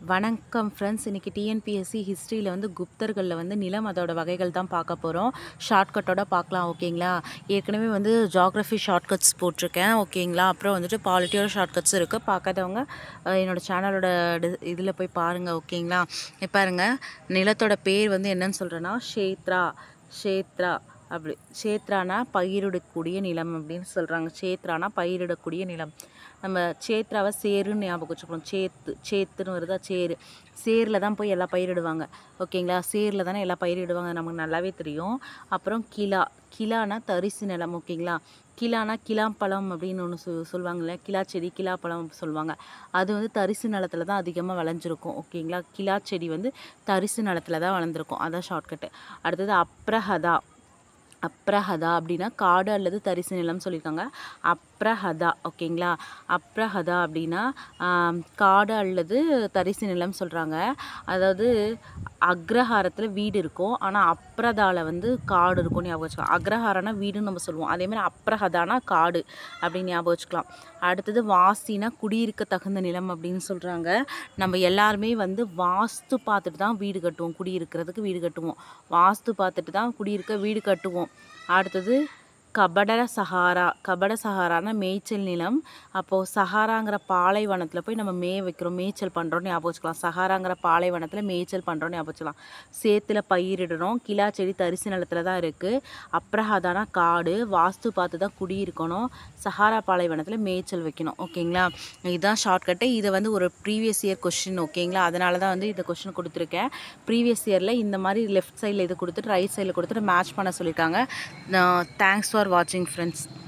வணக்கம் ஃப்ரெண்ட்ஸ் இன்றைக்கி டிஎன்பிஎஸ்சி ஹிஸ்ட்ரியில் வந்து குப்தர்களில் வந்து நிலம் அதோட வகைகள் தான் பார்க்க போகிறோம் ஷார்ட்கட்டோட பார்க்கலாம் ஓகேங்களா ஏற்கனவே வந்து ஜாகிரஃபி ஷார்ட்கட்ஸ் போட்டிருக்கேன் ஓகேங்களா அப்புறம் வந்துட்டு பாலிட்டியோட ஷார்ட்கட்ஸ் இருக்குது பார்க்காதவங்க அஹ், என்னோட சேனலோட இதில் போய் பாருங்கள் ஓகேங்களா இப்போ பாருங்க நிலத்தோட பேர் வந்து என்னன்னு சொல்கிறேன்னா ஷேத்ரா ஷேத்ரா அப்படி ஷேத்ரானா பயிரிடக்கூடிய நிலம் அப்படின்னு சொல்கிறாங்க ஷேத்ரானா பயிரிடக்கூடிய நிலம் நம்ம சேத்ராவை சேருன்னு ஞாபகம் வச்சுக்கணும் சேத்து சேத்துன்னு வருதா சேரு சேரில் தான் போய் எல்லாம் பயிரிடுவாங்க ஓகேங்களா சேரில் தானே எல்லாம் பயிரிடுவாங்க நமக்கு நல்லாவே தெரியும் அப்புறம் கிலா கிலானா தரிசு நிலம் ஓகேங்களா கிலானா கிலாப்பழம் அப்படின்னு ஒன்று சொ சொல்லுவாங்கள்ல கிலா செடி கிலாப்பழம் சொல்லுவாங்க அது வந்து தரிசு நிலத்தில் தான் அதிகமாக விளைஞ்சிருக்கும் ஓகேங்களா கிலா செடி வந்து தரிசு நிலத்தில் தான் வளர்ந்துருக்கும் அதான் ஷார்ட்கட்டு அடுத்தது அப்ரஹதா அப்ரஹதா அப்படின்னா காடு அல்லது தரிசு நிலம் சொல்லியிருக்காங்க அப்ரஹதா ஓகேங்களா அப்ரஹதா அப்படின்னா ஆம், காடு அல்லது தரிசு நிலம் சொல்கிறாங்க அதாவது அக்ரஹாரத்தில் வீடு இருக்கும் ஆனால் அப்ரதால வந்து காடு இருக்கும் ஞாபகம் வச்சுக்கலாம் அக்ரஹாரம்னா வீடுன்னு நம்ம சொல்லுவோம் அதே மாதிரி அப்ரஹதானா காடு அப்படின்னு ஞாபகம் வச்சுக்கலாம் அடுத்தது வாசினா குடியிருக்க தகுந்த நிலம் அப்படின்னு சொல்கிறாங்க நம்ம எல்லாருமே வந்து வாஸ்து பார்த்துட்டு தான் வீடு கட்டுவோம் குடியிருக்கிறதுக்கு வீடு கட்டுவோம் வாஸ்து பார்த்துட்டு தான் குடியிருக்க வீடு கட்டுவோம் அடுத்தது கபட சஹாரா கபட சஹாரானா மேய்ச்சல் நிலம் அப்போது சஹாராங்கிற பாலைவனத்தில் போய் நம்ம மே வைக்கிறோம் மேய்ச்சல் பண்ணுறோன்னு ஞாபகம் வச்சுக்கலாம் சஹாராங்கிற பாலைவனத்தில் மேய்ச்சல் பண்ணுறோன்னு ஞாபகம் வச்சுக்கலாம் சேத்துல பயிரிடணும் கிலா செடி தரிசு நிலத்தில் தான் இருக்குது அப்ரஹாதானா காடு வாஸ்து பார்த்து தான் குடியிருக்கணும் சஹாரா பாலைவனத்தில் மேய்ச்சல் வைக்கணும் ஓகேங்களா இதுதான் ஷார்ட்கட்டு இது வந்து ஒரு ப்ரீவியஸ் இயர் கொஷின் ஓகேங்களா அதனால தான் வந்து இந்த கொஷின் கொடுத்துருக்கேன் ப்ரீவியஸ் இயரில் இந்த மாதிரி லெஃப்ட் சைடில் இது கொடுத்துட்டு ரைட் சைடில் கொடுத்துட்டு மேட்ச் பண்ண சொல்லியிருக்காங்க தேங்க்ஸ் ஃபார் வாட்சிங் ஃப்ரெண்ட்ஸ்